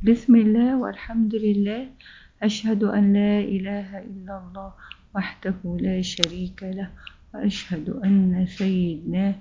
بسم الله والحمد لله أشهد أن لا إله إلا الله وحده لا شريك له وأشهد أن سيدنا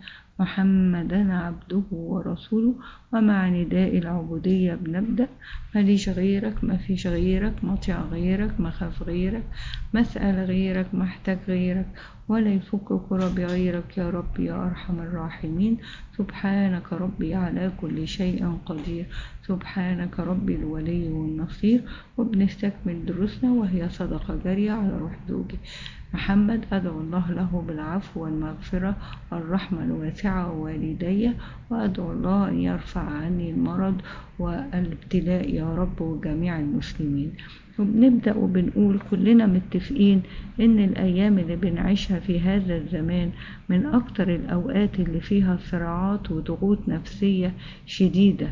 محمدا عبده ورسوله ومع نداء العبودية بنبدأ ماليش غيرك ما فيش غيرك مطيع غيرك مخاف غيرك مسأل غيرك محتاج غيرك ولا يفك كرب غيرك يا رب يا أرحم الراحمين سبحانك ربي على كل شيء قدير سبحانك ربي الولي والنصير وبنستكمل دروسنا وهي صدقة جارية على روح زوجي محمد أدعو الله له بالعفو والمغفرة والرحمة الواسعة ووالدي وأدعو الله أن يرفع عني المرض والابتلاء يا رب وجميع المسلمين وبنبدأ وبنقول كلنا متفقين إن الأيام اللي بنعيشها في هذا الزمان من أكتر الأوقات اللي فيها صراعات وضغوط نفسية شديدة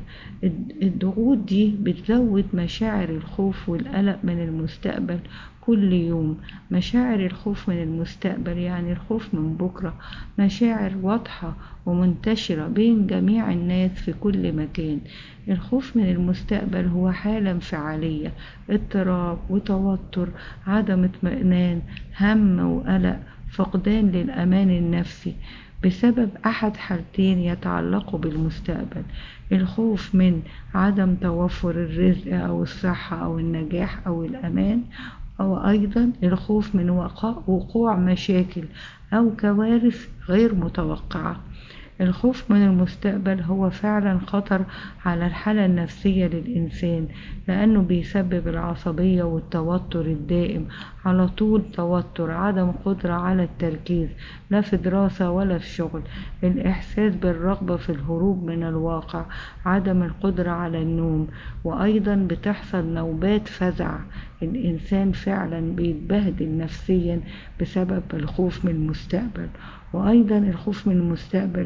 الضغوط دي بتزود مشاعر الخوف والقلق من المستقبل كل يوم مشاعر الخوف من المستقبل يعني الخوف من بكرة مشاعر واضحة ومنتشرة بين جميع الناس في كل مكان الخوف من المستقبل هو حالة انفعالية اضطراب وتوتر عدم اطمئنان هم وقلق فقدان للأمان النفسي بسبب أحد حالتين يتعلقوا بالمستقبل الخوف من عدم توفر الرزق أو الصحة أو النجاح أو الأمان أو أيضا الخوف من وقوع مشاكل أو كوارث غير متوقعة الخوف من المستقبل هو فعلا خطر على الحالة النفسية للإنسان لأنه بيسبب العصبية والتوتر الدائم على طول توتر عدم قدرة على التركيز لا في دراسة ولا في شغل الإحساس بالرغبة في الهروب من الواقع عدم القدرة على النوم وأيضا بتحصل نوبات فزع الإنسان فعلا بيتبهدل نفسيا بسبب الخوف من المستقبل وأيضا الخوف من المستقبل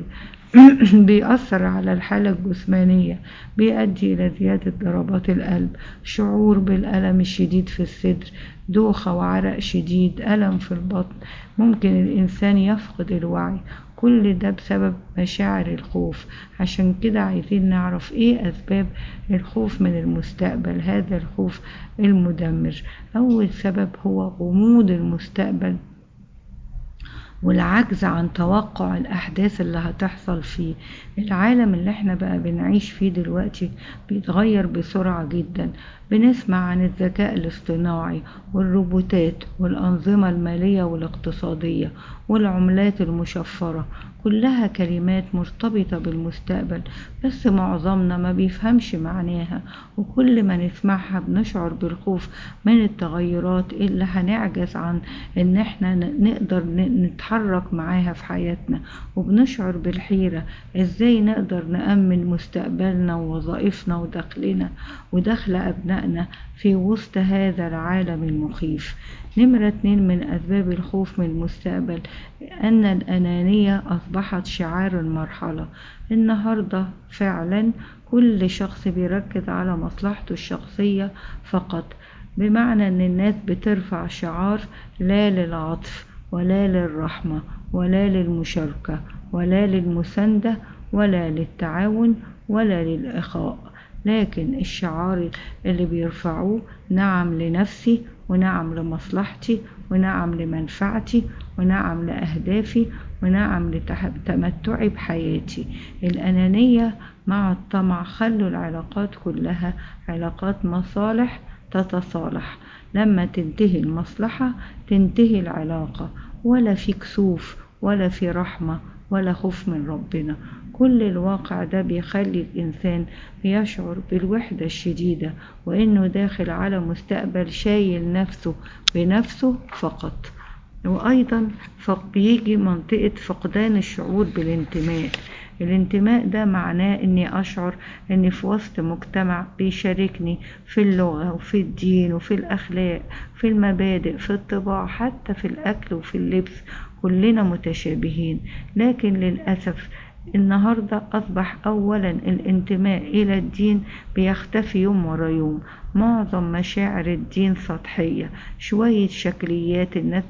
بيأثر على الحالة الجسمانية بيؤدي إلى زيادة ضربات القلب شعور بالألم الشديد في الصدر دوخة وعرق شديد ألم في البطن ممكن الإنسان يفقد الوعي كل ده بسبب مشاعر الخوف عشان كده عايزين نعرف ايه اسباب الخوف من المستقبل هذا الخوف المدمر اول سبب هو غموض المستقبل والعجز عن توقع الأحداث اللي هتحصل فيه العالم اللي احنا بقى بنعيش فيه دلوقتي بيتغير بسرعة جدا بنسمع عن الذكاء الاصطناعي والروبوتات والأنظمة المالية والاقتصادية والعملات المشفرة كلها كلمات مرتبطة بالمستقبل بس معظمنا ما بيفهمش معناها وكل ما نسمعها بنشعر بالخوف من التغيرات اللي هنعجز عن ان احنا نقدر نتحرك معاها في حياتنا وبنشعر بالحيرة ازاي نقدر نأمن مستقبلنا ووظائفنا ودخلنا ودخل أبنائنا في وسط هذا العالم المخيف نمرة اتنين من أسباب الخوف من المستقبل أن الأنانية أصبحت شعار المرحلة النهاردة فعلا كل شخص بيركز على مصلحته الشخصية فقط بمعنى أن الناس بترفع شعار لا للعطف ولا للرحمة ولا للمشاركة ولا للمساندة ولا للتعاون ولا للإخاء لكن الشعار اللي بيرفعوه نعم لنفسي ونعم لمصلحتي ونعم لمنفعتي ونعم لأهدافي ونعم لتمتعي بحياتي الأنانية مع الطمع خلوا العلاقات كلها علاقات مصالح تتصالح لما تنتهي المصلحة تنتهي العلاقة ولا في كسوف ولا في رحمة ولا خوف من ربنا كل الواقع ده بيخلي الإنسان يشعر بالوحدة الشديدة وإنه داخل على مستقبل شايل نفسه بنفسه فقط وأيضا بيجي منطقة فقدان الشعور بالانتماء الانتماء ده معناه اني اشعر اني في وسط مجتمع بيشاركني في اللغة وفي الدين وفي الاخلاق في المبادئ في الطباع حتى في الاكل وفي اللبس كلنا متشابهين لكن للأسف النهاردة أصبح أولا الانتماء إلى الدين بيختفي يوم ورا يوم معظم مشاعر الدين سطحية شوية شكليات الناس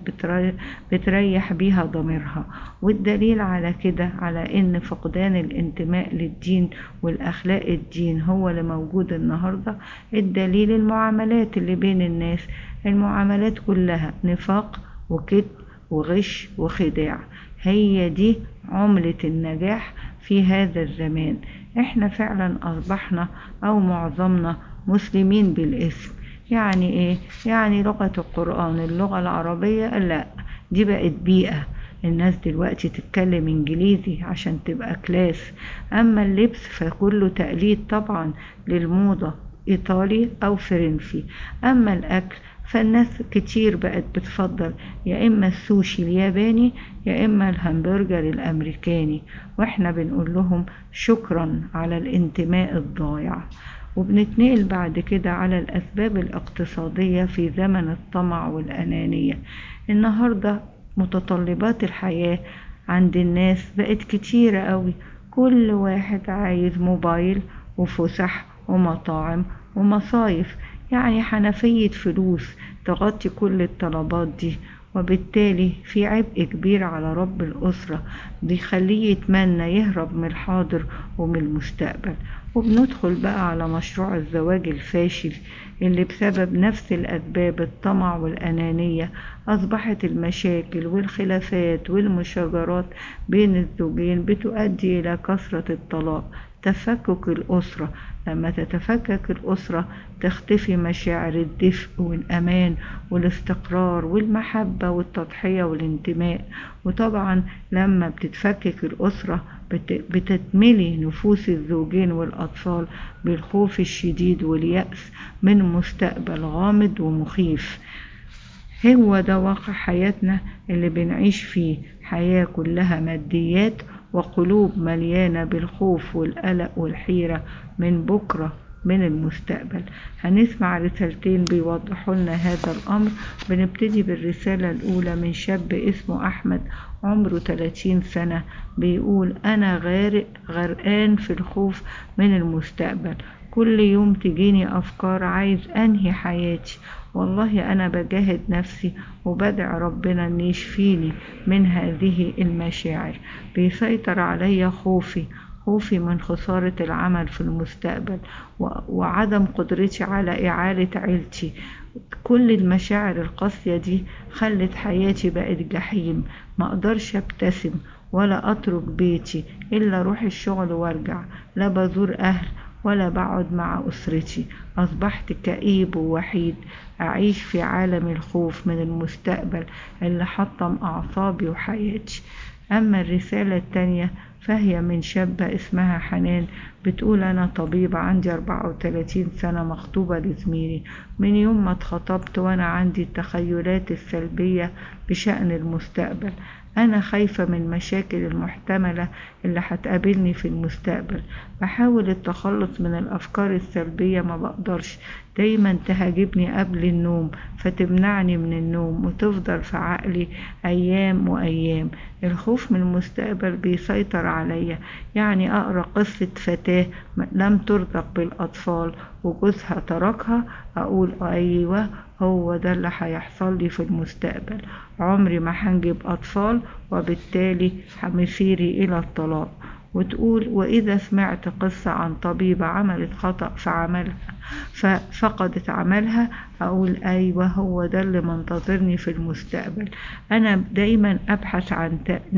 بتريح بيها ضميرها والدليل على كده على إن فقدان الانتماء للدين والأخلاق الدين هو اللي موجود النهاردة الدليل المعاملات اللي بين الناس المعاملات كلها نفاق وكذب وغش وخداع هي دي عملة النجاح في هذا الزمان احنا فعلا اصبحنا او معظمنا مسلمين بالاسم يعني ايه يعني لغة القرآن اللغة العربية لا دي بقت بيئة الناس دلوقتي تتكلم انجليزي عشان تبقى كلاس اما اللبس فكله تقليد طبعا للموضة ايطالي او فرنسي اما الاكل فالناس كتير بقت بتفضل يا إما السوشي الياباني يا إما الهمبرجر الأمريكاني وإحنا بنقول لهم شكرا على الانتماء الضايع وبنتنقل بعد كده على الأسباب الاقتصادية في زمن الطمع والأنانية النهاردة متطلبات الحياة عند الناس بقت كتيرة قوي كل واحد عايز موبايل وفسح ومطاعم ومصايف يعني حنفية فلوس تغطي كل الطلبات دي وبالتالي في عبء كبير على رب الأسرة بيخليه يتمنى يهرب من الحاضر ومن المستقبل وبندخل بقى على مشروع الزواج الفاشل اللي بسبب نفس الأسباب الطمع والأنانية أصبحت المشاكل والخلافات والمشاجرات بين الزوجين بتؤدي إلى كثرة الطلاق تفكك الأسرة لما تتفكك الأسرة تختفي مشاعر الدفء والأمان والاستقرار والمحبة والتضحية والانتماء وطبعا لما بتتفكك الأسرة بتتملي نفوس الزوجين والأطفال بالخوف الشديد واليأس من مستقبل غامض ومخيف هو ده واقع حياتنا اللي بنعيش فيه حياة كلها ماديات وقلوب مليانة بالخوف والقلق والحيرة من بكرة من المستقبل هنسمع رسالتين بيوضحوا لنا هذا الأمر بنبتدي بالرسالة الأولى من شاب اسمه أحمد عمره 30 سنة بيقول أنا غارق غرقان في الخوف من المستقبل كل يوم تجيني أفكار عايز أنهي حياتي والله أنا بجاهد نفسي وبدع ربنا أن يشفيني من هذه المشاعر بيسيطر علي خوفي خوفي من خسارة العمل في المستقبل وعدم قدرتي على إعالة عيلتي كل المشاعر القاسية دي خلت حياتي بقت جحيم ما أقدرش أبتسم ولا أترك بيتي إلا أروح الشغل وأرجع لا بزور أهل ولا بقعد مع أسرتي أصبحت كئيب ووحيد أعيش في عالم الخوف من المستقبل اللي حطم أعصابي وحياتي أما الرسالة التانية فهي من شابة اسمها حنان بتقول أنا طبيبة عندي 34 سنة مخطوبة لزميلي من يوم ما اتخطبت وأنا عندي التخيلات السلبية بشأن المستقبل أنا خايفة من المشاكل المحتملة اللي هتقابلني في المستقبل بحاول التخلص من الأفكار السلبية ما بقدرش دايما تهاجمني قبل النوم فتمنعني من النوم وتفضل في عقلي أيام وأيام الخوف من المستقبل بيسيطر عليا يعني أقرأ قصة فتاة لم ترزق بالأطفال وجوزها تركها أقول أيوة هو ده اللي هيحصل لي في المستقبل عمري ما هنجيب أطفال وبالتالي مصيري إلى الطلاق وتقول وإذا سمعت قصة عن طبيبة عملت خطأ في عملها ففقدت عملها أقول أيوة هو ده اللي منتظرني في المستقبل أنا دايما أبحث عن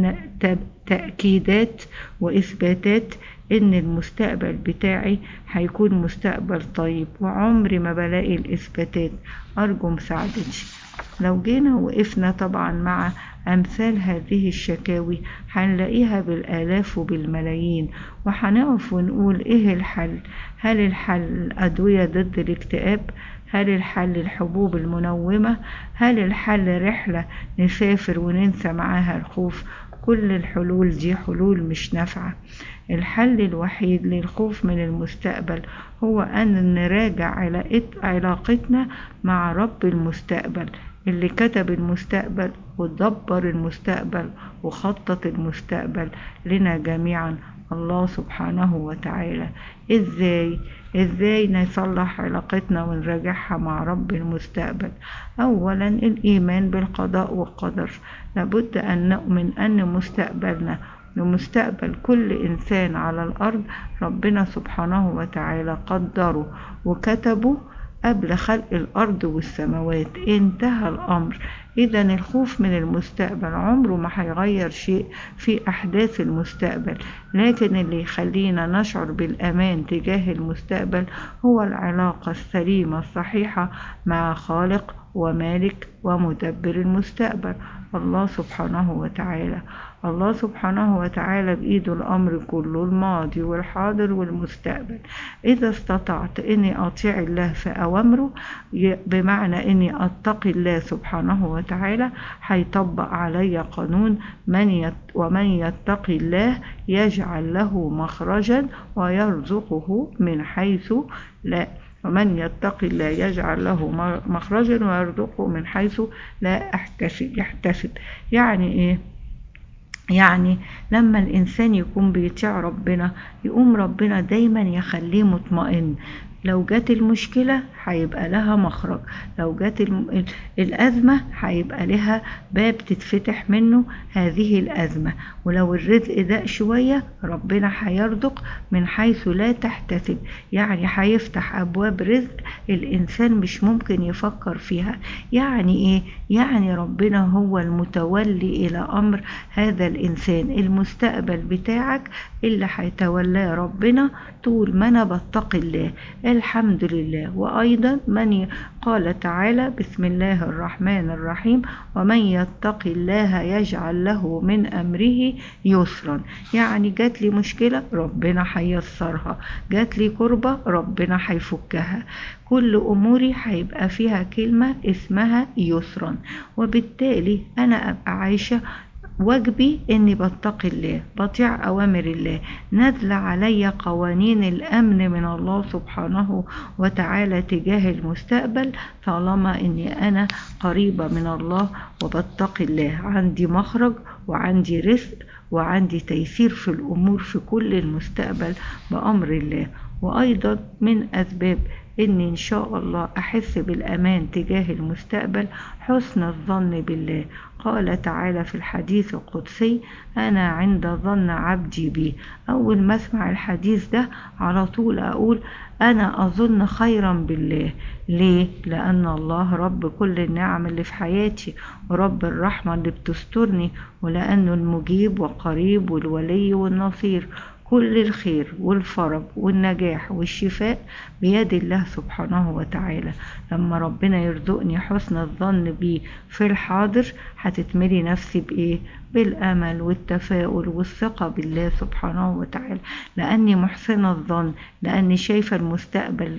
تأكيدات وإثباتات إن المستقبل بتاعي هيكون مستقبل طيب وعمري ما بلاقي الإثباتات أرجو مساعدتي لو جينا وقفنا طبعا مع أمثال هذه الشكاوي هنلاقيها بالآلاف وبالملايين وهنقف ونقول إيه الحل هل الحل الأدوية ضد الاكتئاب هل الحل الحبوب المنومة هل الحل رحلة نسافر وننسى معاها الخوف كل الحلول دي حلول مش نافعة الحل الوحيد للخوف من المستقبل هو أن نراجع علاقتنا مع رب المستقبل اللي كتب المستقبل ودبر المستقبل وخطط المستقبل لنا جميعا الله سبحانه وتعالى ازاي ازاي نصلح علاقتنا ونراجعها مع رب المستقبل اولا الايمان بالقضاء والقدر لابد ان نؤمن ان مستقبلنا لمستقبل كل إنسان على الأرض ربنا سبحانه وتعالى قدره وكتبه قبل خلق الأرض والسماوات انتهى الأمر إذا الخوف من المستقبل عمره ما هيغير شيء في أحداث المستقبل لكن اللي يخلينا نشعر بالأمان تجاه المستقبل هو العلاقة السليمة الصحيحة مع خالق ومالك ومدبر المستقبل الله سبحانه وتعالى الله سبحانه وتعالى بإيده الأمر كله الماضي والحاضر والمستقبل إذا استطعت أني أطيع الله في أوامره بمعنى أني أتقي الله سبحانه وتعالى هيطبق علي قانون من يت ومن يتقي الله يجعل له مخرجا ويرزقه من حيث لا ومن يتقي الله يجعل له مخرجا ويرزقه من حيث لا احتسب يحتسب يعني ايه يعني لما الإنسان يكون بيطيع ربنا يقوم ربنا دايما يخليه مطمئن لو جت المشكلة هيبقى لها مخرج لو جت الأزمة هيبقى لها باب تتفتح منه هذه الأزمة ولو الرزق ضاق شوية ربنا هيرزق من حيث لا تحتسب يعني هيفتح أبواب رزق الإنسان مش ممكن يفكر فيها يعني إيه؟ يعني ربنا هو المتولي إلى أمر هذا الإنسان المستقبل بتاعك اللي هيتولاه ربنا طول ما أنا بتقي الله الحمد لله وأيضا من قال تعالى بسم الله الرحمن الرحيم ومن يتق الله يجعل له من أمره يسرا يعني جات لي مشكلة ربنا هيسرها جات لي كربة ربنا هيفكها كل أموري هيبقى فيها كلمة اسمها يسرا وبالتالي أنا أبقى عايشة واجبي اني بتقي الله بطيع اوامر الله نزل علي قوانين الامن من الله سبحانه وتعالى تجاه المستقبل طالما اني انا قريبه من الله وبتقي الله عندي مخرج وعندي رزق وعندي تيسير في الامور في كل المستقبل بامر الله وايضا من اسباب اني ان شاء الله احس بالامان تجاه المستقبل حسن الظن بالله قال تعالى في الحديث القدسي انا عند ظن عبدي بي اول ما اسمع الحديث ده على طول اقول انا اظن خيرا بالله ليه لان الله رب كل النعم اللي في حياتي ورب الرحمه اللي بتسترني ولانه المجيب وقريب والولي والنصير كل الخير والفرج والنجاح والشفاء بيد الله سبحانه وتعالى لما ربنا يرزقني حسن الظن بيه في الحاضر هتتملي نفسي بإيه بالأمل والتفاؤل والثقة بالله سبحانه وتعالى لأني محسنة الظن لأني شايفة المستقبل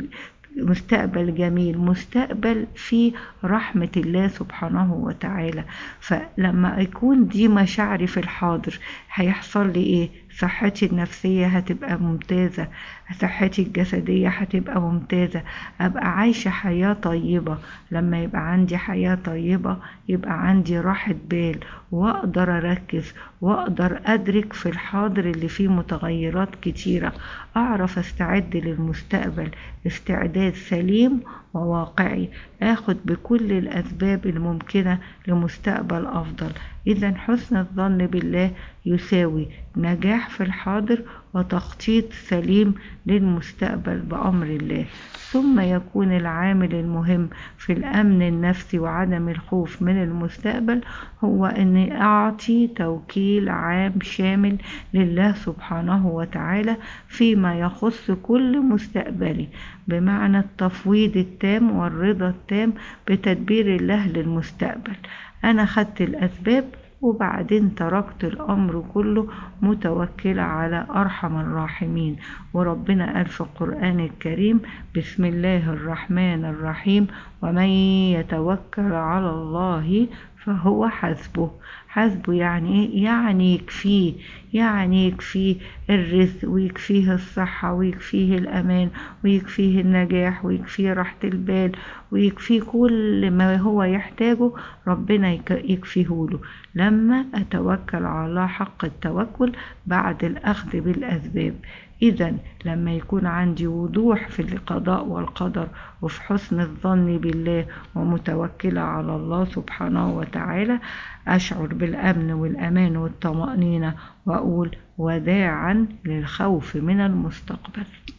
مستقبل جميل مستقبل في رحمة الله سبحانه وتعالى فلما يكون دي مشاعري في الحاضر هيحصل لي ايه صحتي النفسية هتبقى ممتازة صحتي الجسدية هتبقى ممتازة أبقى عايشة حياة طيبة لما يبقى عندي حياة طيبة يبقى عندي راحة بال وأقدر أركز وأقدر أدرك في الحاضر اللي فيه متغيرات كتيرة أعرف أستعد للمستقبل استعداد سليم وواقعي اخد بكل الاسباب الممكنه لمستقبل افضل اذا حسن الظن بالله يساوي نجاح في الحاضر وتخطيط سليم للمستقبل بامر الله ثم يكون العامل المهم في الامن النفسي وعدم الخوف من المستقبل هو اني اعطي توكيل عام شامل لله سبحانه وتعالى فيما يخص كل مستقبلي بمعنى التفويض التام والرضا التام بتدبير الله للمستقبل انا خدت الاسباب وبعدين تركت الأمر كله متوكلة على أرحم الراحمين وربنا قال في القرآن الكريم بسم الله الرحمن الرحيم ومن يتوكل على الله فهو حسبه حسبه يعني ايه يعني يكفيه يعني يكفيه الرزق ويكفيه الصحة ويكفيه الأمان ويكفيه النجاح ويكفيه راحة البال ويكفيه كل ما هو يحتاجه ربنا يكفيه له لما أتوكل على الله حق التوكل بعد الأخذ بالأسباب إذا لما يكون عندي وضوح في القضاء والقدر وفي حسن الظن بالله ومتوكلة على الله سبحانه وتعالى أشعر بالأمن والأمان والطمأنينة وأقول وداعا للخوف من المستقبل